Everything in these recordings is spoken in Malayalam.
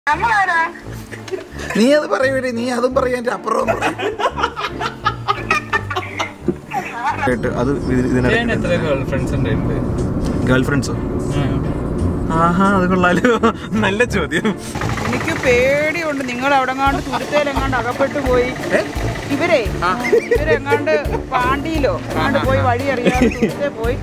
നമ്മളാരാ നീ അത് പറയൂലേ നീ അതും പറയാൻ എൻ്റെ അപ്പുറവും പറയും കേട്ട് അത് ചേട്ടന് എത്ര ഗേൾ ഫ്രണ്ട്സ് ഉണ്ട് ഗേൾ ഫ്രണ്ട്സോ ആഹാ അത് കൊള്ളാലോ നല്ല ചോദ്യം എനിക്ക് പേടിയുണ്ട് നിങ്ങൾ എവിടെങ്ങാണ്ട് തുരുത്തേലെങ്ങാണ്ട് അകപ്പെട്ടു പോയി ഇവരെ ഇവരെങ്ങാണ്ട് പാണ്ടിയിലോ എങ്ങാണ്ട് പോയി വഴി അറിയാതെ തുരുത്തേ പോയി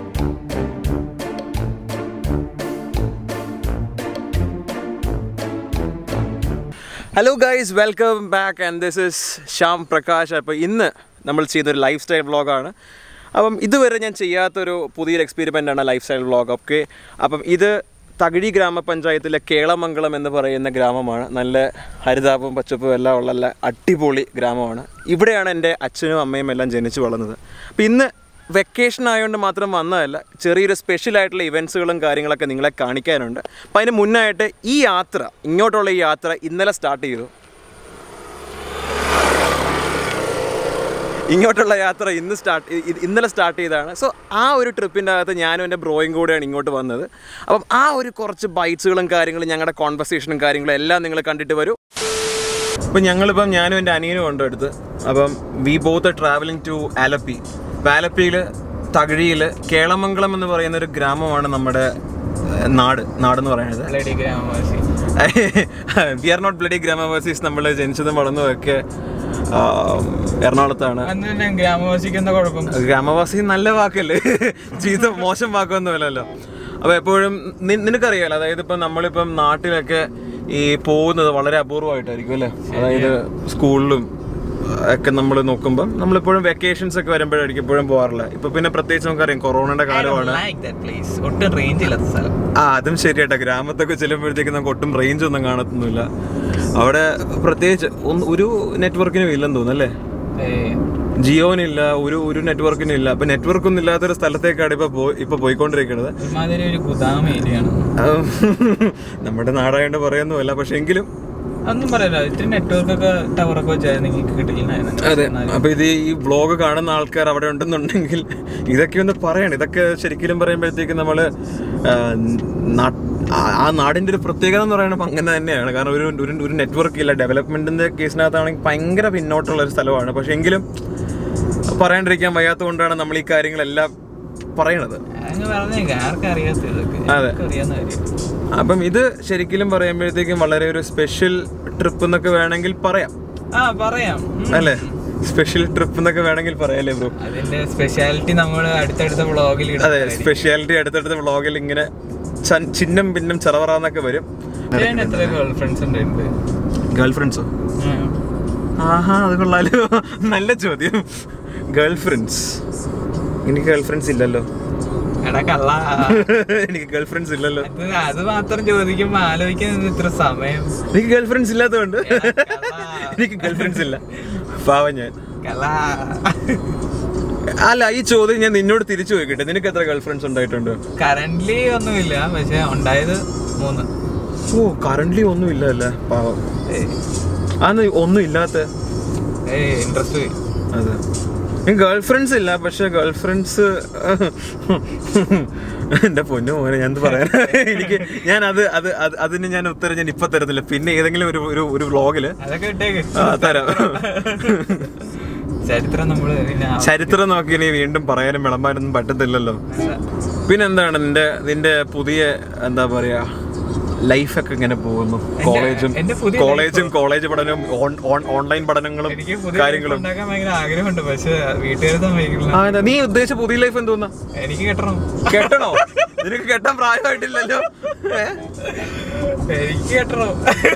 hello guys welcome back and this is Shyam Prakash അപ്പോൾ ഇന്ന് നമ്മൾ ചെയ്യുന്നൊരു ലൈഫ് സ്റ്റൈൽ വ്ളോഗാണ് അപ്പം ഇതുവരെ ഞാൻ ചെയ്യാത്തൊരു പുതിയൊരു എക്സ്പെരിമെൻ്റ് ആണ് ലൈഫ് സ്റ്റൈൽ വ്ളോഗ് ഓക്കെ അപ്പം ഇത് തകഴി ഗ്രാമപഞ്ചായത്തിലെ കേളമംഗലം എന്ന് പറയുന്ന ഗ്രാമമാണ് നല്ല ഹരിതാപവും പച്ചപ്പും എല്ലാം ഉള്ള നല്ല അടിപൊളി ഗ്രാമമാണ് ഇവിടെയാണ് എൻ്റെ അച്ഛനും അമ്മയും എല്ലാം ജനിച്ചു വളർന്നത് അപ്പം ഇന്ന് വെക്കേഷൻ ആയതുകൊണ്ട് മാത്രം വന്നതല്ല ചെറിയൊരു സ്പെഷ്യൽ ആയിട്ടുള്ള ഇവൻറ്റ്സുകളും കാര്യങ്ങളൊക്കെ നിങ്ങളെ കാണിക്കാനുണ്ട് അപ്പം അതിന് മുന്നായിട്ട് ഈ യാത്ര ഇങ്ങോട്ടുള്ള ഈ യാത്ര ഇന്നലെ സ്റ്റാർട്ട് ചെയ്തു ഇങ്ങോട്ടുള്ള യാത്ര ഇന്ന് സ്റ്റാർട്ട് ഇന്നലെ സ്റ്റാർട്ട് ചെയ്തതാണ് സോ ആ ഒരു ട്രിപ്പിൻ്റെ അകത്ത് ഞാനും എൻ്റെ ബ്രോയും കൂടെയാണ് ഇങ്ങോട്ട് വന്നത് അപ്പം ആ ഒരു കുറച്ച് ബൈറ്റ്സുകളും കാര്യങ്ങളും ഞങ്ങളുടെ കോൺവെർസേഷനും കാര്യങ്ങളും എല്ലാം നിങ്ങൾ കണ്ടിട്ട് വരൂ അപ്പം ഞങ്ങളിപ്പം ഞാനും എൻ്റെ അനിയനും ഉണ്ട് അടുത്ത് അപ്പം we both travelling to Alleppey അപ്പം ആലപ്പിയിൽ തകഴിയിൽ കേളമംഗലം എന്ന് പറയുന്ന ഒരു ഗ്രാമമാണ് നമ്മുടെ ഏഹ്, നാട് നാടെന്ന് പറയുന്നത് ലേഡി ഗ്രാമവാസി വി ആർ നോട്ട് ബ്ലഡി ഗ്രാമവാസീസ് നമ്മൾ ജനിച്ചതും വളർന്നതും ഒക്കെ ആം, എറണാകുളത്താണ് അന്ന് തന്നെ ഗ്രാമവാസിക്ക് എന്താ കുഴപ്പം ഗ്രാമവാസി നല്ല വാക്കല്ലേ ചീത്ത മോശം വാക്കൊന്നുമല്ലല്ലോ അപ്പോൾ എപ്പോഴും നി- നിനക്കറിയാലോ അതായത് ഇപ്പം നമ്മളിപ്പം നാട്ടിലൊക്കെ ഈ പോകുന്നത് വളരെ അപൂർവമായിട്ടായിരിക്കും അല്ലേ അതായത് സ്കൂളിലും ഒക്കെ നമ്മൾ നോക്കുമ്പോൾ നമ്മളിപ്പോഴും വെക്കേഷൻസ് ഒക്കെ വരുമ്പോഴായിരിക്കും എപ്പോഴും പോകാറില്ല ഇപ്പൊ പിന്നെ പ്രത്യേകിച്ച് നമുക്കറിയാം കൊറോണയുടെ കാലമാണ് പ്ലേസ് ഒട്ടും റേഞ്ച് ഇല്ലാത്ത സ്ഥലം ആ അതും ശരിയാട്ടാ ഗ്രാമത്തൊക്കെ ചെല്ലുമ്പോഴത്തേക്ക് നമുക്ക് ഒട്ടും റേഞ്ച് ഒന്നും കാണത്തൊന്നുമില്ല അവിടെ പ്രത്യേകിച്ച് ഒന്ന് ഒരു നെറ്റ്വർക്കിനും ഇല്ലെന്ന് തോന്നുന്നു അല്ലേ ഏയ്. ജിയോനില്ല ഒരു ഒരു നെറ്റ്വർക്കിനും ഇല്ല അപ്പൊ നെറ്റ്വർക്ക് ഒന്നും ഇല്ലാത്തൊരു സ്ഥലത്തേക്കാണ് ഇപ്പൊ പോയി ഇപ്പൊ പോയിക്കൊണ്ടിരിക്കുന്നത് ഒരുമാതിരി ഒരു ഗുദാം ഏരിയയാണ് ഉം, നമ്മുടെ നാടായോണ്ട് പറയുന്നുമല്ല പക്ഷെ എങ്കിലും ഒന്നും പറയല്ല ഇത്തിരി നെറ്റ്വർക്ക് ഒക്കെ ടവർ ഒക്കെ വെച്ചാൽ നിങ്ങൾക്ക് കിട്ടില്ലായിരുന്നു അതെ അപ്പൊ ഇത് ഈ വ്ളോഗ് കാണുന്ന ആൾക്കാർ അവിടെ ഉണ്ടെന്നുണ്ടെങ്കിൽ ഇതൊക്കെ ഒന്ന് പറയണം ഇതൊക്കെ ശരിക്കും പറയുമ്പോഴത്തേക്ക് നമ്മള് ആ, നാ- ആ- ആ നാടിന്റെ ഒരു പ്രത്യേകത എന്ന് പറയുന്നത് അങ്ങനെ തന്നെയാണ് കാരണം ഒരു ഒരു ഒരു നെറ്റ്വർക്ക് ഇല്ല ഡെവലപ്മെന്റിന്റെ കേസിനകത്താണെങ്കിൽ ഭയങ്കര പിന്നോട്ടുള്ള ഒരു സ്ഥലമാണ് പക്ഷെ എങ്കിലും പറയാണ്ടിരിക്കാൻ വയ്യാത്തത് കൊണ്ടാണ് നമ്മൾ ഈ കാര്യങ്ങളെല്ലാം പറയണത് അങ്ങ് പറഞ്ഞേക്കാം ആർക്കും അറിയാത്ത ഇതൊക്കെ അതെ. ഞങ്ങൾക്ക് അറിയാവുന്ന കാര്യം അപ്പം ഇത് ശരിക്കും പറയുമ്പോഴത്തേക്കും വളരെ ഒരു സ്പെഷ്യൽ ട്രിപ്പ് എന്നൊക്കെ വേണമെങ്കിൽ പറയാം ആ പറയാം ഉം. അല്ലേ സ്പെഷ്യൽ ട്രിപ്പ് എന്നൊക്കെ വേണമെങ്കിൽ പറയാല്ലേ ബ്രോ അതിന്റെ സ്പെഷ്യാലിറ്റി നമ്മൾ അടുത്തടുത്ത വ്ളോഗിൽ അതെ സ്പെഷ്യാലിറ്റി അടുത്തടുത്ത വ്ളോഗിൽ ഇങ്ങനെ ചൻ- ചിഹ്നം ഭിന്നം ചെറവറാന്നൊക്കെ വരും ചേട്ടന് എത്ര ഗേൾ ഫ്രണ്ട്സ് ഉണ്ട് ഗേൾ ഫ്രണ്ട്സോ ആഹാ അത് കൊള്ളാലോ നല്ല ചോദ്യം ഗേൾ ഫ്രണ്ട്സ് എനിക്ക് ഗേൾ ഫ്രണ്ട്സ് ഇല്ലല്ലോ എടാ കള്ള എനിക്ക് ഗേൾ ഫ്രണ്ട്സ് ഇല്ലല്ലോ അത് അത് മാത്രം ചോദിക്കുമ്പോ ആലോചിക്കാൻ ഇത്ര സമയം എനിക്ക് ഗേൾ ഫ്രണ്ട്സ് ഇല്ലാത്തതുകൊണ്ട് എനിക്ക് ഗേൾ ഫ്രണ്ട്സ് ഇല്ല പാവം ഞാൻ കള്ള അല്ല ഈ ചോദ്യം ഞാൻ നിന്നോട് തിരിച്ചു ചോദിക്കട്ടെ നിനക്ക് എത്ര ഗേൾ ഫ്രണ്ട്സ് ഉണ്ടായിട്ടുണ്ട് കറന്റ്ലി ഒന്നുമില്ല പക്ഷെ ഉണ്ടായത് മൂന്ന് ഓ കറന്റ് ഒന്നും ഇല്ല അല്ലേ പാവം അന്ന് ഒന്നും ഇല്ലാത്ത ഏയ് ഇൻട്രസ്റ്റ് പോയി അതെ എനിക്ക് ഗേൾ ഫ്രണ്ട്സ് ഇല്ല പക്ഷെ ഗേൾ ഫ്രണ്ട്സ് എന്റെ പൊന്നു മോനെ ഞാൻ എന്ത് പറയാൻ എനിക്ക് ഞാൻ അത് അത് അത് അതിന് ഞാൻ ഉത്തരം ഞാൻ ഇപ്പൊ തരത്തില്ല പിന്നെ ഏതെങ്കിലും ഒരു ഒരു ഒരു വ്ളോഗില് അതൊക്കെ ഇട്ടേക്ക് ആ തരാം ചരിത്രം നമ്മള് പിന്നെ ആ- ചരിത്രം നോക്കി ഇനി വീണ്ടും പറയാനും വിളമ്പാനൊന്നും പറ്റത്തില്ലല്ലോ പിന്നെന്താണ് നിന്റെ നിന്റെ പുതിയ എന്താ പറയാ ലൈഫൊക്കെ ഇങ്ങനെ പോകുന്നു കോളേജും എന്റെ പുതിയ കോളേജും കോളേജ് പഠനവും ഓൺ- ഓൺ- ഓൺലൈൻ പഠനങ്ങളും എനിക്ക് പുതിയ കാര്യങ്ങളും life ഉണ്ടാക്കാൻ ഭയങ്കര ആഗ്രഹമുണ്ട് പക്ഷെ വീട്ടുകാർ സമ്മതിക്കില്ല ആ, എന്താ, നീ ഉദ്ദേശിച്ച പുതിയ ലൈഫ് എന്തോന്നാ എനിക്ക് കെട്ടണം കെട്ടണോ നിനക്ക് കെട്ടാൻ പ്രായമായിട്ടില്ലല്ലോ ഏ? എനിക്ക് കെട്ടണം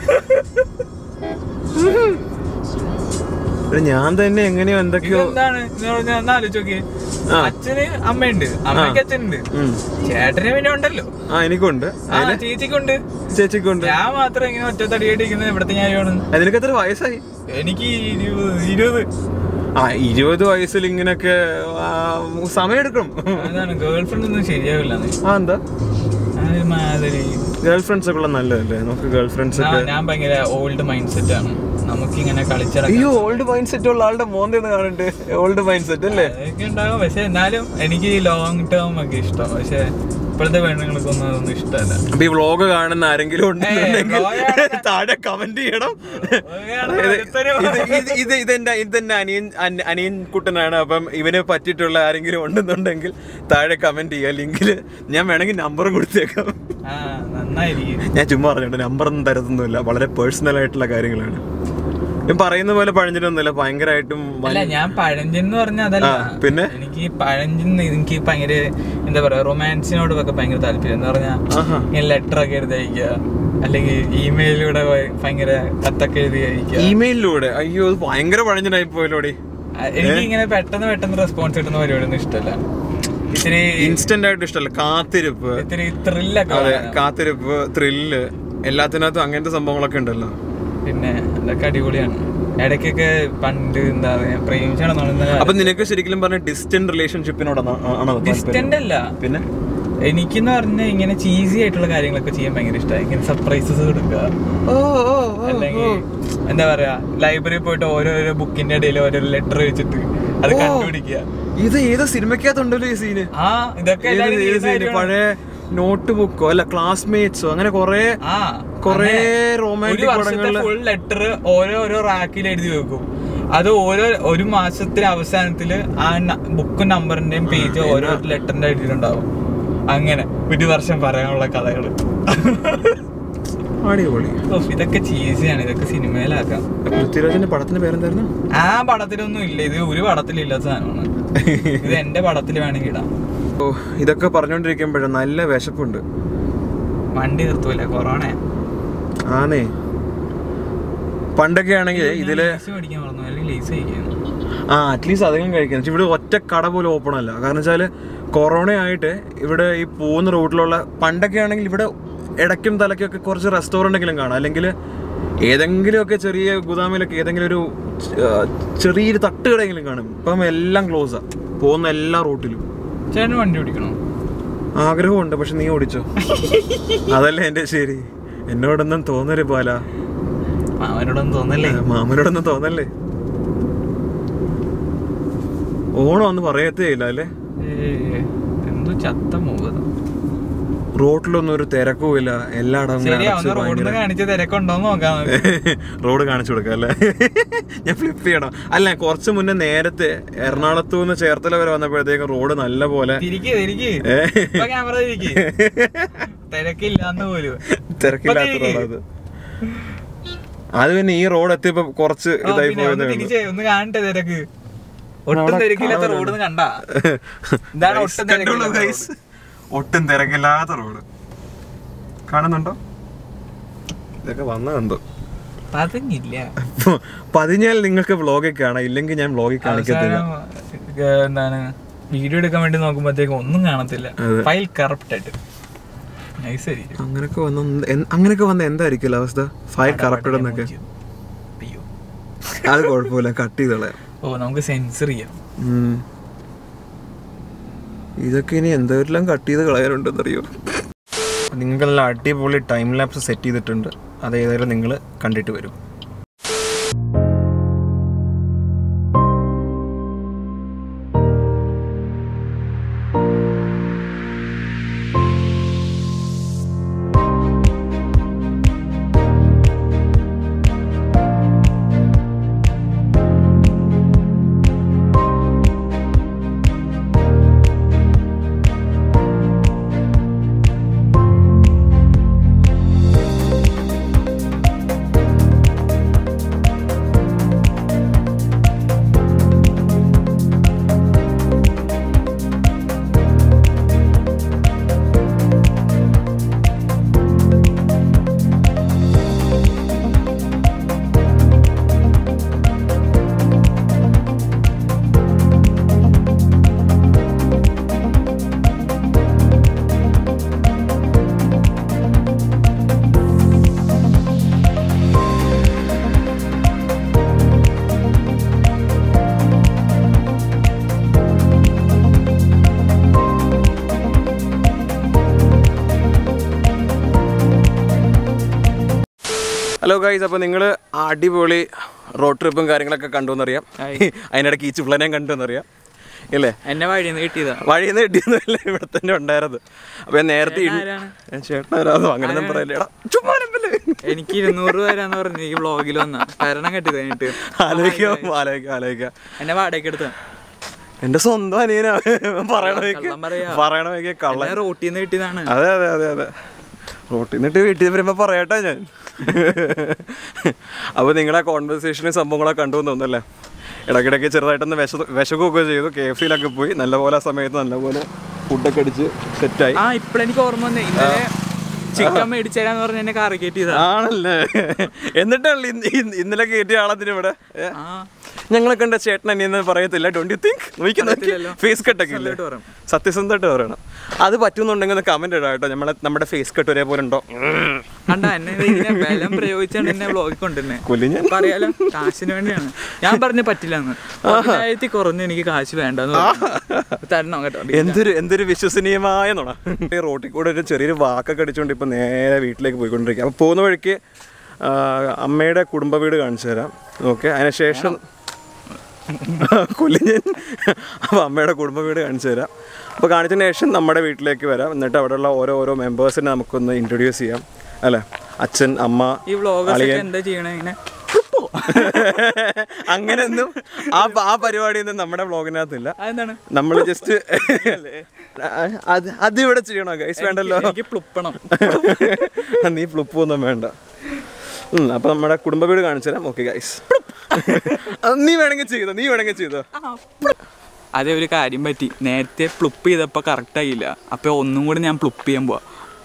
എടാ, ഞാൻ തന്നെ എങ്ങനെയോ എന്തൊക്കെയോ എന്താണ് ഞാൻ ഒന്ന് ആലോചിച്ച് നോക്കിയേ ആ. അച്ഛന് അമ്മയുണ്ട് അമ്മയ്ക്ക് അച്ഛനുണ്ട് ഉം. ചേട്ടന് പിന്നെ ഉണ്ടല്ലോ ആ എനിക്കുണ്ട് ആ ചേച്ചിക്കുണ്ട് ചേച്ചിക്കുണ്ട് ഞാൻ മാത്രം ഇങ്ങനെ ഒറ്റത്തടിയായിട്ടിരിക്കുന്നത് ഇവിടുത്തെ ഞാനാണ് ആ, നിനക്ക് എത്ര വയസ്സായി എനിക്ക് ഇരുപത് ഇരുപത് ആ ഇരുപത് വയസ്സിൽ ഇങ്ങനൊക്കെ ആ, സമയമെടുക്കണം അതാണ് ഗേൾ ഫ്രണ്ട് ഒന്നും ശരിയാവില്ല ആ എന്താ മാതിരി ഗേൾ ഫ്രണ്ട്സ് ഒക്കെ ഉള്ള നല്ലതല്ലേ നമുക്ക് ഗേൾ ഫ്രണ്ട്സ് ഒക്കെ ഞാൻ ഭയങ്കര ഓൾഡ് മൈൻഡ് സെറ്റ് ആണ് നമുക്കിങ്ങനെ കളിച്ചിറങ്ങാൻ അയ്യോ ഓൾഡ് മൈൻഡ് സെറ്റ് ഉള്ള ആളുടെ മോന്തെന്ന് കാണണ്ട് ഓൾഡ് മൈൻഡ് സെറ്റ് അല്ലേ അതൊക്കെ ഉണ്ടാകും പക്ഷെ എന്നാലും എനിക്ക് ലോങ് ടേം ഒക്കെ ഇഷ്ടം പക്ഷെ ഇപ്പോഴത്തെ പെണ്ണുങ്ങൾക്കൊന്നും അതൊന്നും ഇഷ്ടമല്ല അപ്പൊ ഈ വ്ളോഗ് കാണുന്ന ആരെങ്കിലും ഉണ്ടെന്നുണ്ടെങ്കിൽ vlog കാണുന്ന- താഴെ കമന്റ് ചെയ്യണം കാണുന്ന അതായത് ഒരുത്തനും- ഇത് ഇത് ഇത് ഇതെന്റെ ഇതെന്റെ അനിയൻ അൻ- അനിയൻ കുട്ടനാണ് അപ്പം ഇവന് പറ്റിയിട്ടുള്ള ആരെങ്കിലും ഉണ്ടെന്നുണ്ടെങ്കിൽ താഴെ കമന്റ് ചെയ്യുക ലിങ്കിൽ ഞാൻ വേണമെങ്കിൽ നമ്പറും കൊടുത്തേക്കാം ആ നന്നായിരിക്കും ഞാൻ ചുമ്മാ പറഞ്ഞിട്ട് നമ്പർ ഒന്നും തരത്തൊന്നുമില്ല വളരെ പേഴ്സണൽ ആയിട്ടുള്ള കാര്യങ്ങളാണ് ഞാൻ പറയുന്ന പോലെ പഴഞ്ഞിട്ടൊന്നുമില്ല ഭയങ്കരമായിട്ടും വൻ- അല്ല ഞാൻ പഴഞ്ചെന്ന് പറഞ്ഞ അതല്ല ആ, പിന്നെ? എനിക്ക് പഴഞ്ചൻ എനിക്ക് ഭയങ്കര എന്താ പറയാ റൊമാൻസിനോട് ഒക്കെ ഭയങ്കര താല്പര്യം എന്ന് പറഞ്ഞാൽ ആഹാ. ഇങ്ങനെ ലെറ്റർ ഒക്കെ എഴുതി അയക്കുക അല്ലെങ്കിൽ ഇമെയിലിലൂടെ ഭയങ്കര കത്തൊക്കെ എഴുതി അയക്കുക ഇമെയിലിലൂടെ അയ്യോ അത് ഭയങ്കര പഴഞ്ഞനായി പോയല്ലോടി ആ, എനിക്ക് ഇങ്ങനെ പെട്ടെന്ന് പെട്ടെന്ന് റെസ്പോൺസ് കിട്ടുന്ന പരിപാടിയൊന്നും ഇഷ്ടമല്ല ഇത്തിരി ഇൻസ്റ്റന്റ് ആയിട്ട് ഇഷ്ടമല്ല കാത്തിരിപ്പ് ഇത്തിരി ത്രില്ലൊക്കെ അതെ വേണം. കാത്തിരിപ്പ് ത്രില്ല് എല്ലാത്തിനകത്തും അങ്ങനത്തെ സംഭവങ്ങളൊക്കെ ഉണ്ടല്ലോ പിന്നെ അതൊക്കെ അടിപൊളിയാണ് ഇടയ്ക്കൊക്കെ പണ്ട് എന്താ പറയാ പ്രേമിച്ചാണെന്ന് അപ്പൊ നിനക്ക് ശരിക്കും പറഞ്ഞ ഡിസ്റ്റന്റ് റിലേഷൻഷിപ്പിനോടാണോ ആണോ താല്പര്യം? ഡിസ്റ്റന്റ് അല്ല പിന്നെ എനിക്കെന്ന് പറഞ്ഞാൽ ഇങ്ങനെ ചീസി ആയിട്ടുള്ള കാര്യങ്ങളൊക്കെ ചെയ്യാൻ ഭയങ്കര ഇഷ്ടമായി ഇങ്ങനെ സർപ്രൈസസ് കൊടുക്കുക അല്ലെങ്കിൽ എന്താ പറയാ ലൈബ്രറി പോയിട്ട് ഓരോരോ ബുക്കിന്റെ ഇടയിൽ ഓരോരോ ലെറ്റർ വെച്ചിട്ട് അത് കണ്ടുപിടിക്കുക ഇത് ഏത് സിനിമക്കകത്തുണ്ടല്ലോ ഈ സീന് ആ ഇതൊക്കെ എല്ലാവരും ചെയ്യുന്ന കാര്യമാണ്. പഴയ നോട്ട് ബുക്കോ അല്ല ക്ലാസ്മേറ്റ്സോ അങ്ങനെ കൊറേ ആ കൊറേ അങ്ങനെ romantic ഒരു വർഷത്തെ പടങ്ങളില് ഫുൾ ലെറ്റർ ഓരോരോ റാക്കിൽ എഴുതി വെക്കും അത് ഓരോ ഒരു മാസത്തിന്റെ അവസാനത്തില് ആ ബുക്കും നമ്പറിന്റെയും പേജ് ഓരോ ലെറ്ററിന്റെ എഴുതിയിട്ടുണ്ടാവും അങ്ങനെ ഒരു വർഷം പറയാനുള്ള കഥകള് അടിപൊളി ഉഫ്, ഇതൊക്കെ ചീസിയാണ് ഇതൊക്കെ സിനിമയിലാക്കാം പൃഥ്വിരാജിന്റെ പടത്തിന്റെ പേരെന്തായിരുന്നു ആ പടത്തിലൊന്നും ഇല്ല ഇത് ഒരു പടത്തിലില്ലാത്ത സാധനമാണ് ഇത് എന്റെ പടത്തിൽ വേണമെങ്കിൽ ഇടാം ഓ ഇതൊക്കെ പറഞ്ഞോണ്ടിരിക്കുമ്പോഴും നല്ല വിശപ്പുണ്ട് വണ്ടി നിർത്തൂല കൊറോണ ആന്നേ പണ്ടൊക്കെ ആണെങ്കിൽ ഇതില് ലേസ് മേടിക്കാൻ പറഞ്ഞു അല്ലെങ്കിൽ ലേസ് കഴിക്കുന്നു ആ അറ്റ്ലീസ്റ്റ് അധികം കഴിക്കുന്നത് പക്ഷെ ഇവിടെ ഒറ്റ കട പോലും ഓപ്പൺ അല്ല കാരണം വെച്ചാല് കൊറോണ ആയിട്ട് ഇവിടെ ഈ പോകുന്ന റൂട്ടിലുള്ള പണ്ടൊക്കെ ആണെങ്കിൽ ഇവിടെ ഇടയ്ക്കും തലയ്ക്കൊക്കെ കുറച്ച് റെസ്റ്റോറൻ്റ് എങ്കിലും കാണാം അല്ലെങ്കിൽ ഏതെങ്കിലുമൊക്കെ ചെറിയ ഗുദാമിലൊക്കെ ഏതെങ്കിലും ഒരു ആ, ചെറിയൊരു തട്ടുകടയെങ്കിലും കാണും ഇപ്പം എല്ലാം ക്ലോസാ പോകുന്ന എല്ലാ റൂട്ടിലും ചേട്ടന് വണ്ടി ഓടിക്കണോ ആഗ്രഹമുണ്ട് പക്ഷെ നീ ഓടിച്ചോ അതല്ലേ എൻ്റെ ശരി എന്നോടൊന്നും തോന്നരുത് പാല മാമനോടൊന്നും തോന്നല്ലേ മാമനോടൊന്നും തോന്നല്ലേ ഓണം ഒന്ന് പറയത്തേ ഇല്ല അല്ലേ ഏയ്, എന്തോ ചത്ത മൂവത് റോട്ടിലൊന്നും ഒരു തിരക്കും ഇല്ല എല്ലായിടവും ഇങ്ങനെ ശരിയാ അടച്ച് ഒന്ന് റോഡിൽ നിന്ന് ഭയങ്കര- കാണിച്ച തിരക്കുണ്ടോന്ന് നോക്കാം നമുക്ക്. റോഡ് കാണിച്ചു കൊടുക്കാം അല്ലേ ഞാൻ ഫ്ലിപ്പ് ചെയ്യണം അല്ല കുറച്ച് മുന്നേ നേരത്തെ എറണാകുളത്തു നിന്ന് ചേർത്തല വരെ വന്നപ്പോഴത്തേക്കും റോഡ് നല്ല പോലെ തിരിക്ക് തിരിക്ക് ഏ, ഇപ്പൊ ക്യാമറ തിരിക്ക് തിരക്കില്ലാന്ന് പോലും തിരക്കില്ലാത്ത ഇപ്പൊ തിരിക്ക്. റോഡത് അത് പിന്നെ ഈ റോഡ് എത്തിയപ്പോ കുറച്ച് ആ, ഇതായി പിന്നെ ഒന്ന് പോയതേ ഉള്ളൂ തിരിച്ചേ ഒന്ന് കാണട്ടെ തിരക്ക് ഒട്ടും തിരക്കില്ലാത്ത റോഡ് കണ്ട ഇതാണ് ഒട്ടും കണ്ടോളൂ തിരക്കില്ലാത്ത guys. ഒട്ടും തിരക്കില്ലാത്ത റോഡ് കാണുന്നുണ്ടോ ഇതൊക്കെ വന്ന കണ്ടോ പതിഞ്ഞില്ല പതിഞ്ഞാൽ നിങ്ങൾക്ക് വ്ളോഗിൽ കാണാം ഇല്ലെങ്കിൽ ഞാൻ വ്ളോഗിൽ കാണിക്കത്തില്ല അവസാനം, ഏ, എന്താണ് വീഡിയോ എടുക്കാൻ വേണ്ടി നോക്കുമ്പോഴത്തേക്കും ഒന്നും കാണത്തില്ല ഫയൽ കറപ്റ്റഡ് നൈസ് അങ്ങനൊക്കെ വന്ന എന്ത്- അങ്ങനൊക്കെ വന്ന എന്തായിരിക്കും അവസ്ഥ ഫയൽ കറക്റ്റഡ് എന്നൊക്കെ അയ്യോ അത് കുഴപ്പമില്ല കട്ട് ചെയ്തോളാം ഓ നമുക്ക് സെൻസർ ചെയ്യാം ഉം. ഇതൊക്കെ ഇനി എന്തെല്ലാം കട്ട് ചെയ്ത് കളയാനുണ്ടെന്നറിയോ നിങ്ങൾക്ക് നല്ല അടിപൊളി ടൈം ലാപ്സ് സെറ്റ് ചെയ്തിട്ടുണ്ട് അത് ഏതായാലും നിങ്ങൾ കണ്ടിട്ട് വരും ഹലോ ഗൈസ് അപ്പോൾ നിങ്ങൾ അടിപൊളി റോഡ് ട്രിപ്പും കാര്യങ്ങളൊക്കെ കണ്ടു എന്നറിയാം അതിനിടയ്ക്ക് ഈ ചുള്ളനെയും കണ്ടു എന്നറിയാം ഇല്ലേ എന്നെ വഴിയിൽ നിന്ന് കിട്ടിയതാ വഴിയിൽ നിന്ന് കിട്ടിയൊന്നുമില്ല ഇവിടെ തന്നെ ഉണ്ടായിരുന്നത് അപ്പൊ ഞാൻ നേരത്തെ ഇൻ- ആരാണ്? ഞാൻ ചേട്ടൻ ആരാന്നോ അങ്ങനെ ഒന്നും പറയില്ല എടാ ചുമ്മാ നമ്പല്. എനിക്ക് ഇരുന്നൂറ് രൂപ തരാന്ന് പറഞ്ഞു ഈ വ്ളോഗിൽ വന്ന ഭരണം കെട്ടി കഴിഞ്ഞിട്ട് ആലോചിക്കാം ആലോചിക്കാം ആലോചിക്കാം എന്നെ വാടകയ്ക്ക് എടുത്ത എന്റെ സ്വന്തം അനിയനാ പറയണമേക്ക് കള്ളം പറയാ. പറയണമേക്ക് കള്ള എന്നെ റോട്ടിൽ നിന്ന് കിട്ടിയതാണ് അതെ അതെ അതെ അതെ റോട്ടിൽ നിന്നിട്ട് വീട്ടിൽ വരുമ്പോ പറയട്ടെ ഞാൻ അപ്പോൾ നിങ്ങളെ കോൺവെർസേഷനും സംഭവങ്ങളൊക്കെ കണ്ടു എന്ന് തോന്നുന്നല്ലേ ഇടയ്ക്കിടയ്ക്ക് ചെറുതായിട്ടൊന്ന് വിശ വിശക്കുകയൊക്കെ ചെയ്തു കെ എഫ് സിയിലൊക്കെ പോയി നല്ലപോലെ ആ സമയത്ത് നല്ലപോലെ ഫുഡൊക്കെ അടിച്ച് സെറ്റായി ആ ഇപ്പഴെനിക്ക് ഓർമ്മ വന്നേ ഇന്നലെ ചിക്കൻ മേടിച്ചേരാന്ന് പറഞ്ഞ എന്നെ കാറി കയറ്റിയതാ ആണല്ലേ എന്നിട്ടല്ലേ ഇന്ന് ഇന്ന് ഇന്നലെ കയറ്റിയ ആളതിന് ഇവിടെ ഏ? ആ ഞങ്ങളെ കണ്ട ചേട്ടൻ അനിയെന്ന് പറയത്തില്ല ഡോണ്ട് യു തിങ്ക് പറയത്തില്ലല്ലോ. ഫേസ് കട്ടൊക്കെ ഇല്ലേ സത്യസന്ധമായിട്ട് പറയണം. സത്യസന്ധമായിട്ട് പറയണം അത് പറ്റുന്നുണ്ടെങ്കിൽ ഒന്ന് കമന്റ് ഇടാം കേട്ടോ നമ്മളെ നമ്മുടെ ഫേസ് കട്ട് ഒരേപോലെ ഉണ്ടോ കണ്ട എന്നെ ഇത് ഇങ്ങനെ ബലം പ്രയോഗിച്ചാണ് എന്നെ വ്ളോഗിൽ കൊണ്ടുവരുന്നത് കൊല്ലി ഞാൻ പറയാലോ കാശിന് വേണ്ടിയാണ് ഞാൻ പറഞ്ഞു പറ്റില്ലെന്ന് പതിനായിരത്തി കുറഞ്ഞ് എനിക്ക് കാശ് വേണ്ടെന്ന് പറഞ്ഞു. തരണം കേട്ടോ എന്തൊരു എന്തൊരു വിശ്വസനീയമായ നുണ ഈ റോട്ടിൽ കൂടെ ഒരു ചെറിയൊരു വാക്കൊക്കെ അടിച്ചുകൊണ്ട് ഇപ്പം നേരെ വീട്ടിലേക്ക് പോയിക്കൊണ്ടിരിക്കുക അപ്പോൾ പോകുന്ന വഴിക്ക് ആ, അമ്മയുടെ കുടുംബ വീട് കാണിച്ചു തരാം ഓക്കെ അതിനുശേഷം കൊല്ലിഞ്ഞൻ അപ്പോൾ അമ്മയുടെ കുടുംബ വീട് കാണിച്ചു തരാം അപ്പോൾ കാണിച്ചതിന് ശേഷം നമ്മുടെ വീട്ടിലേക്ക് വരാം എന്നിട്ട് അവിടെയുള്ള ഓരോ ഓരോ മെമ്പേഴ്സിനെ നമുക്കൊന്ന് ഇൻട്രൊഡ്യൂസ് ചെയ്യാം അല്ലേ അച്ഛൻ അമ്മ ഈ വ്ളോഗേഴ്സ് ഒക്കെ എന്താ ചെയ്യണേ ഇങ്ങനെ അങ്ങനെയൊന്നും ആ ആ പരിപാടിയൊന്നും നമ്മുടെ വ്ളോഗിനകത്തില്ല അതെന്താണ് നമ്മൾ ജസ്റ്റ് അത് അത് ഇവിടെ ചെയ്യണോ ഗൈസ് വേണ്ടല്ലോ എനിക്ക് പ്ലുപ്പണം നീ ഫ്ലിപ്പ് ഒന്നും വേണ്ട ഉം, അപ്പൊ നമ്മുടെ കുടുംബ വീട് കാണിച്ചു തരാം ഓക്കെ ഗൈസ് നീ വേണമെങ്കിൽ ചെയ്തോ നീ വേണമെങ്കിൽ ചെയ്തോ അതേ ഒരു കാര്യം പറ്റി നേരത്തെ പ്ലുപ്പ് ചെയ്തപ്പോ കറക്റ്റ് ആയില്ല അപ്പൊ ഒന്നും കൂടി ഞാൻ പ്ലുപ്പ് ചെയ്യാൻ പോവാ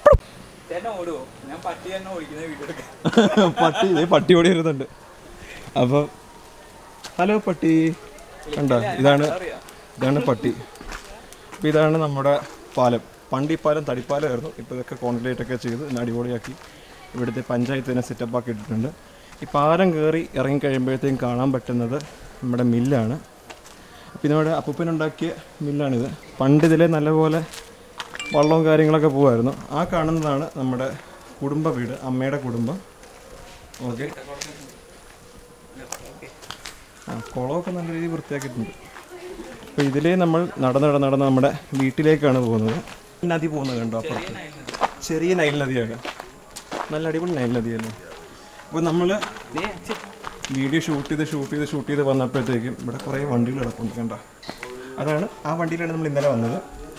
ഓടുവോ ഞാൻ പട്ടി തന്നെ ഓടിക്കുന്ന വീഡിയോ പട്ടി ദേ പട്ടി ഓടി വരുന്നുണ്ട് അപ്പൊ ഹലോ പട്ടി കണ്ട ഇതാണ് ഇതാണ് പട്ടി അപ്പൊ ഇതാണ് നമ്മുടെ പാലം പണ്ട് ഈ പാലം തടിപ്പാലമായിരുന്നു ഇപ്പോൾ ഇതൊക്കെ കോൺക്രീറ്റ് ഒക്കെ ചെയ്ത് ഇന്ന് അടിപൊളിയാക്കി ഇവിടുത്തെ പഞ്ചായത്ത് തന്നെ സെറ്റപ്പ് ആക്കി ഇട്ടിട്ടുണ്ട് ഈ പാലം കയറി ഇറങ്ങി കഴിയുമ്പോഴത്തേക്കും കാണാൻ പറ്റുന്നത് നമ്മുടെ മില്ലാണ് അപ്പോൾ ഇത് നമ്മുടെ അപ്പൂപ്പനുണ്ടാക്കിയ മില്ലാണിത് പണ്ട് ഇതിലെ നല്ലപോലെ വള്ളവും കാര്യങ്ങളൊക്കെ പോകുമായിരുന്നു ആ കാണുന്നതാണ് നമ്മുടെ കുടുംബ വീട് അമ്മയുടെ കുടുംബം ഓക്കെ ആ കുളമൊക്കെ നല്ല രീതിയിൽ വൃത്തിയാക്കിയിട്ടുണ്ട് അപ്പോൾ ഇതിലേ നമ്മൾ നടന്ന് നടന്ന് നടന്ന് നമ്മുടെ വീട്ടിലേക്കാണ് പോകുന്നത് നദി പോകുന്നത് കണ്ടോ അപ്പുറത്ത് ചെറിയ നൈൽ നദിയാണ് നല്ല അടിപൊളി നൈൽ നദിയല്ലേ അപ്പോൾ നമ്മൾ വീഡിയോ ഷൂട്ട് ചെയ്ത് ഷൂട്ട് ചെയ്ത് ഷൂട്ട് ചെയ്ത് വന്നപ്പോഴത്തേക്കും ഇവിടെ കുറേ വണ്ടികൾ കിടപ്പുണ്ട് കണ്ട അതാണ് ആ വണ്ടിയിലാണ് നമ്മൾ ഇന്നലെ വന്നത്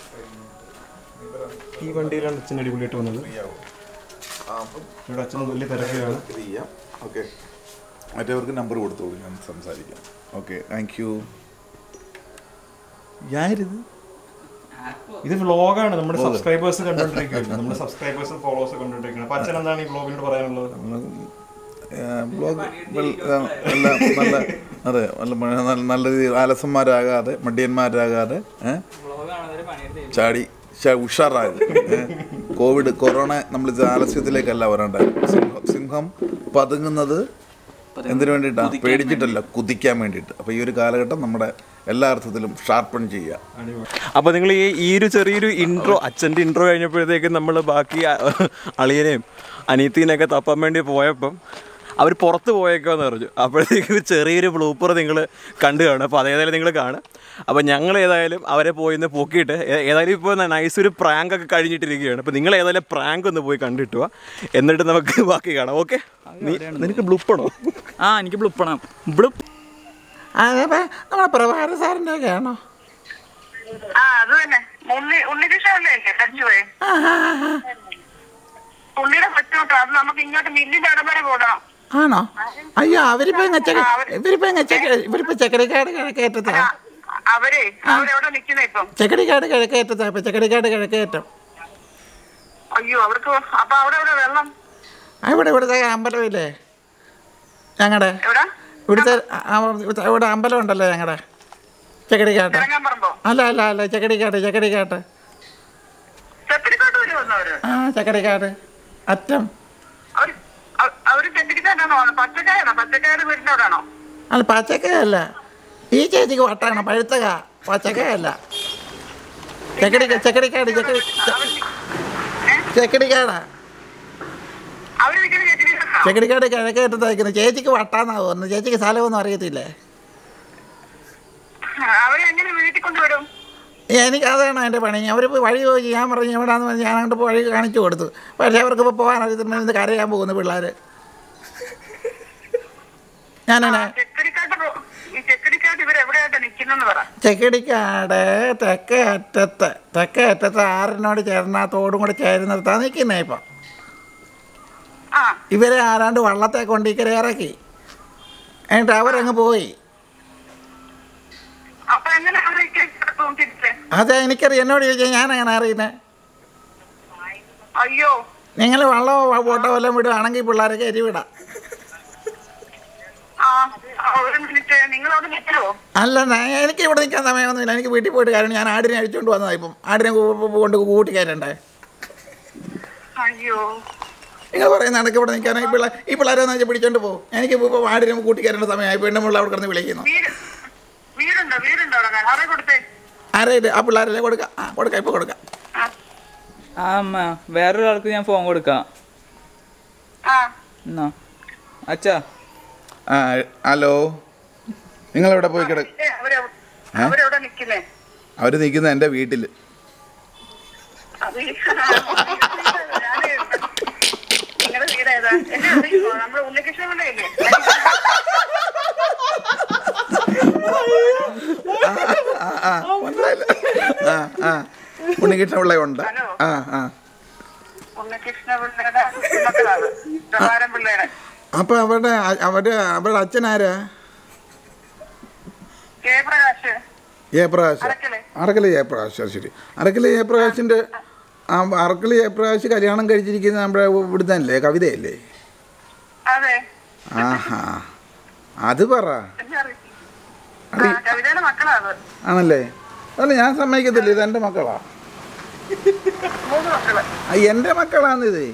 ഈ വണ്ടിയിലാണ് അച്ഛൻ അടിപൊളിയായിട്ട് വന്നത് ഇവിടെ അച്ഛൻ വലിയ തിരക്കിലാണ് ഇത് ചെയ്യാം ഓക്കെ മറ്റവർക്ക് നമ്പർ കൊടുത്തോളൂ ഞാൻ സംസാരിക്കാം ഓക്കെ താങ്ക് യു ഞാനിത് ഇത് വ്ളോഗാണ് നമ്മുടെ സബ്സ്ക്രൈബേഴ്സ് കണ്ടോണ്ടിരിക്കുകയാണ് നമ്മുടെ സബ്സ്ക്രൈബേഴ്സ് ഫോളോവേഴ്സ് കണ്ടോണ്ടിരിക്കുന്നത് അപ്പൊ അച്ഛൻ എന്താണ് ഈ വ്ളോഗിനോട് പറയാനുള്ളത് ബ്ലോഗ് നല്ല നല്ല അതെ നല്ല മ- നല്ല- നല്ല രീതിയിൽ ആലസന്മാരാകാതെ മടിയന്മാരാകാതെ ഏ? ചാടി ച- ഉഷാറായത് ഏ? കോവിഡ് കൊറോണ നമ്മൾ ഇത് ആലസ്യത്തിലേക്കല്ല വരേണ്ടത് സിംഹം സിംഹം പതുങ്ങുന്നത് എന്തിനു വേണ്ടിയിട്ടാണ് പേടിച്ചിട്ടല്ല കുതിക്കാൻ വേണ്ടിയിട്ട് അപ്പോൾ ഈ ഒരു കാലഘട്ടം നമ്മുടെ എല്ലാ അർത്ഥത്തിലും ഷാർപ്പൺ ചെയ്യുക അപ്പൊ നിങ്ങൾ ഈ ഈ ഒരു ചെറിയൊരു ഇൻട്രോ അച്ഛൻ്റെ ഇൻട്രോ കഴിഞ്ഞപ്പോഴത്തേക്കും നമ്മൾ ബാക്കി അ- അളിയനെയും അനീത്തിനെയൊക്കെ തപ്പാൻ വേണ്ടി പോയപ്പം അവർ പുറത്ത് പോയേക്കാന്ന് പറഞ്ഞു അപ്പോഴത്തേക്കും ഒരു ചെറിയൊരു ബ്ലൂപ്പർ നിങ്ങൾ കണ്ടു കാണും അപ്പോൾ അതേതായാലും നിങ്ങൾ കാണും അപ്പോൾ ഞങ്ങൾ ഏതായാലും അവരെ പോയി ഒന്ന് പൊക്കിയിട്ട് ഏ- ഏതായാലും ഇപ്പോൾ നൈസ് ഒരു പ്രാങ്ക് ഒക്കെ കഴിഞ്ഞിട്ടിരിക്കുകയാണ് അപ്പോൾ നിങ്ങൾ ഏതായാലും പ്രാങ്ക് ഒന്ന് പോയി കണ്ടിട്ടുക എന്നിട്ട് നമുക്ക് ബാക്കി കാണാം ഓക്കെ നിനക്ക് ബ്ലൂപ്പണോ ആ എനിക്ക് പ്ലുപ്പണം ബ്ലുപ്പ് നമ്മുടെ പ്രഭാകര സാറിൻ്റെ ഒക്കെ ആണോ ആ അത് തന്നെ ഉണ്ണി ഉണ്ണികൃഷ്ണല്ലേ തച്ചുപോയെ ഉണ്ണിയുടെ കൊച്ചുകൂട്ടോ അത് നമുക്ക് ഇങ്ങോട്ട് മില്ലിന്റെ അവിടെ വരെ പോകണം ആണോ അയ്യോ അവരിപ്പോ ഇങ്ങ ചെക്ക ഇവരിപ്പോ ഇങ്ങ ചെക്ക ഇവരിപ്പോ ചെക്കടിക്കാട് കിഴക്കേറ്റത്താ ആ, അവരെ അവരെവിടെ നിക്കുന്ന ഇപ്പം ചെക്കടിക്കാട് കിഴക്കേറ്റത്താ ഇപ്പൊ ചെക്കടിക്കാട് കിഴക്കേറ്റം അയ്യോ അവർക്ക് അപ്പൊ അവിടെ എവിടെ വെള്ളം ആ, ഇവിടെ ഇവിടുത്തെ അമ്പലമില്ലേ ഞങ്ങളുടെ എവിടെ ഇവിടുത്തെ ആ, ആ, ഇവിടുത്തെ- ഇവിടെ അമ്പലം ഉണ്ടല്ലോ ഞങ്ങളുടെ ചെക്കടിക്കാട്ട് ഇറങ്ങാൻ പറമ്പോ അല്ല അല്ല അല്ല ചെക്കടിക്കാട്ട് ചെക്കടിക്കാട്ട് ചെത്തിരിക്കോട്ട് വരുമോ അവര് ആ ചെക്കടിക്കാട് അറ്റം അവര് അവ- അവര് ചെത്തിരിക്കാട്ടാണോ പച്ചക്കായാണോ പച്ചക്കായുടെ വീടിന്റെ അവിടെ ആണോ അല്ല പച്ചക്കയല്ല ഈ ചേച്ചിക്ക് വട്ടാണ് പഴുത്തക പച്ചക്കയല്ല ചെക്കടി ചെക്കടിക്കാട് ചെക്കടി ചെക്കടിക്കാടാ അവര് നിൽക്കുന്ന ചെത്തിരിക്കാണോ ചെക്കടിക്കാട് കിഴക്കേറ്റത്ത് നിൽക്കുന്നത് ചേച്ചിക്ക് വട്ടാന്നാ തോന്നുന്നു ചേച്ചിക്ക് സ്ഥലമൊന്നും അറിയത്തില്ലേ അവരെ എങ്ങനെ വീട്ടിൽ കൊണ്ടുവിടും എനിക്ക് അതാണ് എൻ്റെ പണി അവർ വഴി പോയി ഞാൻ പറഞ്ഞു എവിടെയാണെന്ന് പറഞ്ഞ് ഞാൻ അങ്ങോട്ട് വഴി കാണിച്ചു കൊടുത്തു പക്ഷേ അവർക്ക് ഇപ്പോൾ പോകാൻ അറിയത്തില്ല കരയാൻ പോകുന്നു പിള്ളേർ ഞാനാണ് ചെക്കടിക്കാട്ട് പോ- ഈ ചെക്കടിക്കാട്ട് ഇവർ എവിടെയായിട്ടാ നിക്കുന്നെന്ന് പറ ചെക്കടിക്കാട് തെക്കേ അറ്റത്ത് തെക്കേ അറ്റത്ത് ആറിനോട് ചേർന്ന ആ തോടും കൂടെ ചേരുന്നിടത്താണ് നിൽക്കുന്നത് ഇപ്പം ആ ഇവരെ ആരാണ്ട് വള്ളത്തെ കൊണ്ട് ഇക്കരെ ഇറക്കി എന്നിട്ട് അവരങ്ങ് പോയി അപ്പൊ എങ്ങനെ അവരൊക്കെ കിടക്കും തിരിച്ച് അത് എനിക്കറിയാം എന്നോട് ചോദിച്ചാൽ ഞാൻ അങ്ങനെ അറിയുന്നത് അയ്യോ നിങ്ങൾ വള്ളമോ ബോട്ടോ വല്ലതും വിടുകയാണെങ്കിൽ പിള്ളേരൊക്കെ എരിവിടാം ആ ആ, ഒരു മിനിറ്റ് നിങ്ങൾ അവിടെ നിൽക്കുമോ അല്ല ഞാൻ- എനിക്ക് ഇവിടെ നിൽക്കാൻ സമയമൊന്നുമില്ല എനിക്ക് വീട്ടിൽ പോയിട്ട് കാരണം ഞാൻ ആടിനെ അഴിച്ചുകൊണ്ട് വന്നതാണ് ഇപ്പം ആടിനെ കൂ- കൊണ്ട് കൂട്ടി കയറ്റണ്ടേ അയ്യോ നിങ്ങൾ പറയുന്ന ഇടയ്ക്ക് ഇവിടെ നിൽക്കാൻ ഈ പിള്ളേർ ഈ പിള്ളേരെ എന്ന് വെച്ചാൽ പിടിച്ചോണ്ട് പോകും എനിക്ക് ഇപ്പോൾ ആടിനെ കൂട്ടി കയറേണ്ട സമയമായി പെണ്ണുമുള്ള അവിടെ കിടന്ന് വിളിക്കുന്നു വീട് വീടുണ്ടോ വീടുണ്ടോ അവിടെ ആരെ കൊടുത്തേ ആരേ ഇത് ആ പിള്ളേരല്ലേ കൊടുക്കാം ആ കൊടുക്കാം ഇപ്പോൾ കൊടുക്കാം ആ ആ അമ്മ വേറൊരാൾക്ക് ഞാൻ ഫോൺ കൊടുക്കാം ആ എന്നാ അച്ഛാ ആ ഹലോ നിങ്ങളെവിടെ പോയി കിട ഏ, അവരെ- അവരെവിടെ നിക്കുന്നേ അവർ നിൽക്കുന്നത് എൻ്റെ വീട്ടിൽ അത് ഈ- ഞാനേ നിങ്ങളുടെ വീട് ഏതാ എന്നെ അറിയുമോ നമ്മുടെ ഉണ്ണികൃഷ്ണൻ പിള്ളയല്ലേ ആ ആ മനസ്സിലായില്ല ആ ആ ഉണ്ണികൃഷ്ണ പിള്ള ഉണ്ട് ഹലോ. ആ ആ ഉണ്ണികൃഷ്ണ പിള്ളയുടെ മക്കളാണ് പ്രഭാരം പിള്ളയുടെ അപ്പോൾ അവരുടെ അവരുടെ അവരുടെ അച്ഛനാരാ ജയപ്രകാശ് ജയപ്രകാശ് അരക്കല്. അറക്കല് ജയപ്രകാശ് ശരി ശരി അറക്കല് ജയപ്രകാശിൻ്റെ ആ അറക്കല് ജയപ്രകാശ് കല്യാണം കഴിച്ചിരിക്കുന്നത് നമ്മുടെ ഇവിടുത്തെ അല്ലേ കവിതയല്ലേ അതെ ആഹാ അത് പറ എന്നെ അറിയും ആ കവിതയുടെ മക്കളാ അത് ആണല്ലേ അല്ല ഞാൻ സമ്മതിക്കത്തില്ല ഇത് എൻ്റെ മക്കളാ മൂന്ന് മക്കള് ആ, എൻ്റെ മക്കളാണിത്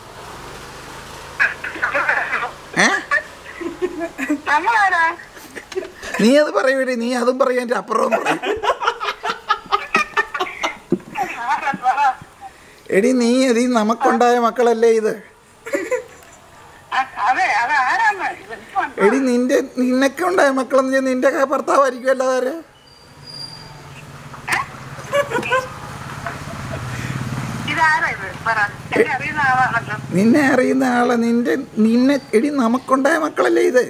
ഏ നമ്മളാരാ നീ അത് പറയൂടി നീ അതും പറയും എൻ്റെ അപ്പുറവും പറയും ആരാ പറ എടി നീ എടി നമുക്കുണ്ടായ മക്കളല്ലേ ഇത് ആ, അതെ അത് ആരാന്ന് ഇത് എനിക്ക് മനസ്സിലായി. എടി നിന്റെ നിന്നൊക്കെ ഉണ്ടായ മക്കളെന്ന് വെച്ചാൽ നിന്റെ ഭർത്താവായിരിക്കും അല്ലാതെ ഇതാരാ ഇത് പറ എന്നെ അറിയുന്ന ആളാണല്ലോ നിന്നെ അറിയുന്ന ആളെ നിന്റെ നിന്നെ എടി നമുക്കുണ്ടായ മക്കളല്ലേ ഇത്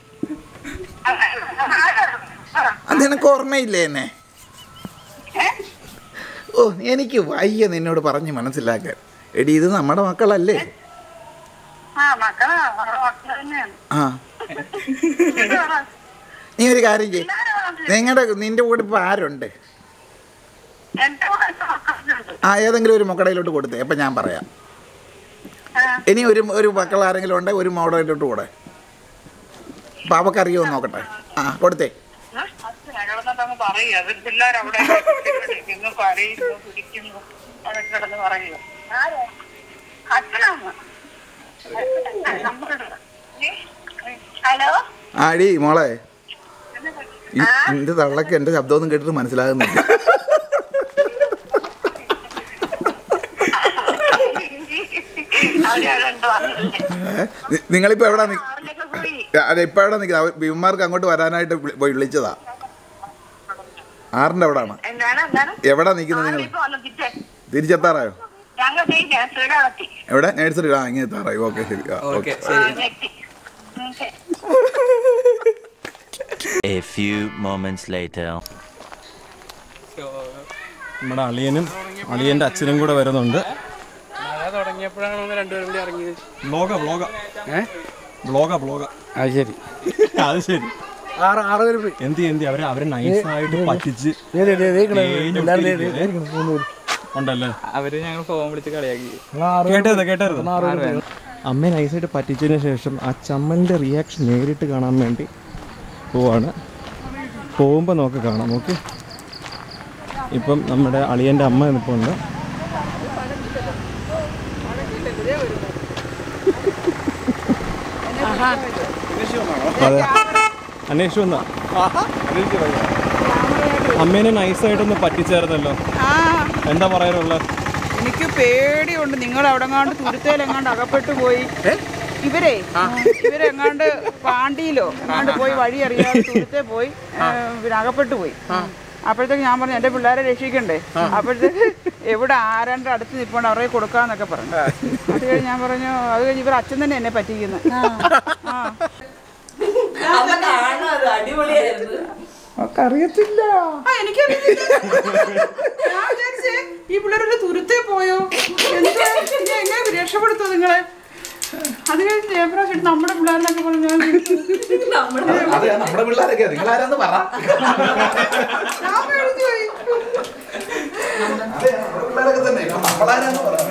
ആരാ? പറ. അത് നിനക്ക് ഓർമ്മയില്ലേ എന്നെ ഏ? ഓ എനിക്ക് വയ്യ നിന്നോട് പറഞ്ഞ് മനസ്സിലാക്കാൻ എടി ഇത് നമ്മുടെ മക്കളല്ലേ ആ മക്കളാ അവരുടെ മക്കള് തന്നെയാണ് ആ ഇത് പറ. നീ ഒരു കാര്യം ചെയ്യും ഇതാരാ പറഞ്ഞത്? നിങ്ങളുടെ നിന്റെ കൂടെ ഇപ്പോൾ ആരുണ്ട് എന്റെ കൂടെ എന്റെ മക്കളുണ്ട് ആ ഏതെങ്കിലും ഒരു മക്കളയിലോട്ട് കൊടുത്തേ അപ്പം ഞാൻ പറയാം ആ, ഇനി ഒരു ഒരു മക്കൾ ആരെങ്കിലും ഉണ്ടെങ്കിൽ ഒരു മോഡലിലോട്ട് കൂടെ അപ്പം അവക്കറിയോ നോക്കട്ടെ ആ കൊടുത്തേ കിടന്നിട്ടങ്ങ് പറയുക അത് പിള്ളേരവിടെ ഇരിക്കുന്നു കരയുന്നു പിടിക്കുന്നു അതൊക്കെ കിടന്ന് പറയുക അച്ഛനാണ് ഹലോ ആടി മോളെ ഈ എൻ്റെ തള്ളക്ക് എൻ്റെ ശബ്ദമൊന്നും കേട്ടിട്ട് മനസ്സിലാകുന്നില്ല അവരുണ്ടോ ഏ? നി- നിങ്ങളിപ്പോ എവിടെ നി- അവരിലൊക്കെ പോയി അതെ ഇപ്പൊ എവിടെ നിൽക്കുന്നത് ഭീമന്മാർക്ക് അങ്ങോട്ട് വരാനായിട്ട് വിളി- പോയി വിളിച്ചതാ ആറിന്റെ എവിടാണ് എന്താണ് എന്താണ് എവിടാ നിൽക്കുന്നത് നിങ്ങൾ ആരിപ്പോ വന്ന് തിരിച്ചേ തിരിച്ചെത്താറായോ ഞങ്ങൾ ശ്രീകാലത്തി എവിടെ നേഴ്സറി ആ ഇങ്ങനെ എത്താറായോ ഓക്കെ ശരി ആ, ഓക്കെ ഓക്കെ ശരി എത്തി okay A few moments later. നമ്മുടെ അളിയനും അളിയൻ്റെ അച്ഛനും കൂടെ വരുന്നുണ്ട് തുടങ്ങിയപ്പോഴാണ് രണ്ടുപേരും കൂടി ഇറങ്ങിയത് ബ്ലോഗ ബ്ലോഗ ഏഹ് ബ്ലോഗ ബ്ലോഗ അത് ശരി അത് ശരി ആറ് ആറ് പേര് പോയി എന്ത് എന്ത് അവരെ അവരെ നൈസായിട്ട് പറ്റിച്ച് ദേ, ദേ, ദേ, ദേ, ഇരിക്കണ, തേഞ്ഞ് എല്ലാവരും ദേ, ദേ, ഒട്ടിയിരിക്കുകയല്ലേ? ഇരിക്കണ, മൂന്ന് പേര്. ഉണ്ടല്ലേ അവര് ഞങ്ങൾ ഫോൺ വിളിച്ച് കളിയാക്കി നിങ്ങൾ ആറ് പേര് കേട്ടത് കേട്ടത് പോയി. ആറ് പേര് പോയി. അമ്മയെ നൈസായിട്ട് പറ്റിച്ചതിന് ശേഷം ആ ചമ്മലിൻ്റെ റിയാക്ഷൻ നേരിട്ട് കാണാൻ വേണ്ടി പോവാണ് പോകുമ്പോൾ നമുക്ക് കാണാം ഓക്കെ ഇപ്പം നമ്മുടെ അളിയൻ്റെ അമ്മ ഇപ്പോൾ ഉണ്ട് അതെ അന്വേഷിച്ചു വന്നാ അമ്മേനെ നൈസായിട്ടൊന്ന് പറ്റിച്ചേർന്നല്ലോ ആ എന്താ പറയാനുള്ളത് എനിക്ക് പേടിയുണ്ട് നിങ്ങൾ എവിടെങ്ങാണ്ട് തുരുത്തേലെങ്ങാണ്ട് അകപ്പെട്ടു പോയി ഇവരെ ഇവരെങ്ങാണ്ട് പാണ്ടിയിലോ എങ്ങാണ്ട് പോയി വഴി അറിയാതെ തുരുത്തെ പോയി ഏ, പിന്നെ അകപ്പെട്ടു പോയി അപ്പോഴത്തേക്ക് ഞാൻ പറഞ്ഞു എൻ്റെ പിള്ളേരെ രക്ഷിക്കണ്ടേ അപ്പോഴത്തേക്ക് എവിടെ ആരാണ്ട് അടുത്ത് നിൽപ്പുണ്ട് അവരെ കൊടുക്കാന്നൊക്കെ പറഞ്ഞു അത് കഴിഞ്ഞ് ഞാൻ പറഞ്ഞു അത് കഴിഞ്ഞ് ഇവർ അച്ഛൻ തന്നെ എന്നെ പറ്റിക്കുന്നത് ആ അറിയത്തില്ല ആ, എനിക്കറിയത്തില്ല. ഞാൻ വിചാരിച്ചേ ഈ പിള്ളേരുടെ തുരുത്തേ പോയോ എന്താ ഇനി എങ്ങനെ രക്ഷപ്പെടുത്തോ നിങ്ങളെ അത് കഴിഞ്ഞ് ജയപ്രാശ് എടുത്ത് നമ്മുടെ പിള്ളേരിലൊക്കെ പറഞ്ഞു ഞാൻ അതെ നമ്മുടെ പിള്ളേരൊക്കെ നിങ്ങളാരാന്ന് പറ ഞാൻ പേടിച്ചു പോയി അതെ നമ്മുടെ പിള്ളേരൊക്കെ തന്നെ ഇപ്പൊ നമ്മളാരാന്ന് പറ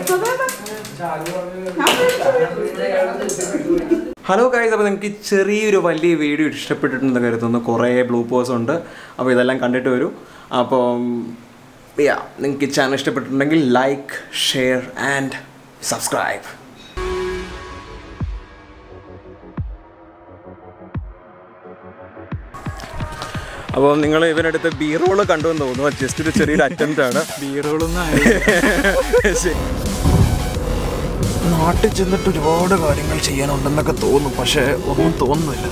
ഹലോ ഗൈസ് അപ്പോൾ നിങ്ങൾക്ക് ഈ ചെറിയൊരു വലിയ വീഡിയോ ഇഷ്ടപ്പെട്ടിട്ടുണ്ടെന്ന് കരുതുന്നു കുറേ ബ്ലൂപ്പേഴ്സ് ഉണ്ട് അപ്പോൾ ഇതെല്ലാം കണ്ടിട്ട് വരൂ അപ്പം യാ നിങ്ങൾക്ക് ഈ ചാനൽ ഇഷ്ടപ്പെട്ടിട്ടുണ്ടെങ്കിൽ ലൈക്ക് ഷെയർ ആൻഡ് സബ്സ്ക്രൈബ് അപ്പോൾ നിങ്ങൾ ഇവനടുത്ത് ബി റോള് കണ്ടു എന്ന് തോന്നുന്നു ജസ്റ്റ് ഒരു ചെറിയൊരു അറ്റംപ്റ്റ് ആണ് ബീറോളൊന്നും ശരി. നാട്ടിൽ ചെന്നിട്ട് ഒരുപാട് കാര്യങ്ങൾ ചെയ്യാനുണ്ടെന്നൊക്കെ തോന്നും പക്ഷേ ഒന്നും തോന്നുന്നില്ല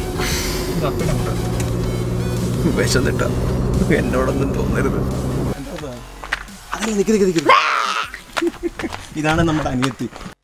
വിശന്നിട്ട എന്നോടൊന്നും തോന്നരുത് ഇതാണ് നമ്മുടെ അനിയത്തി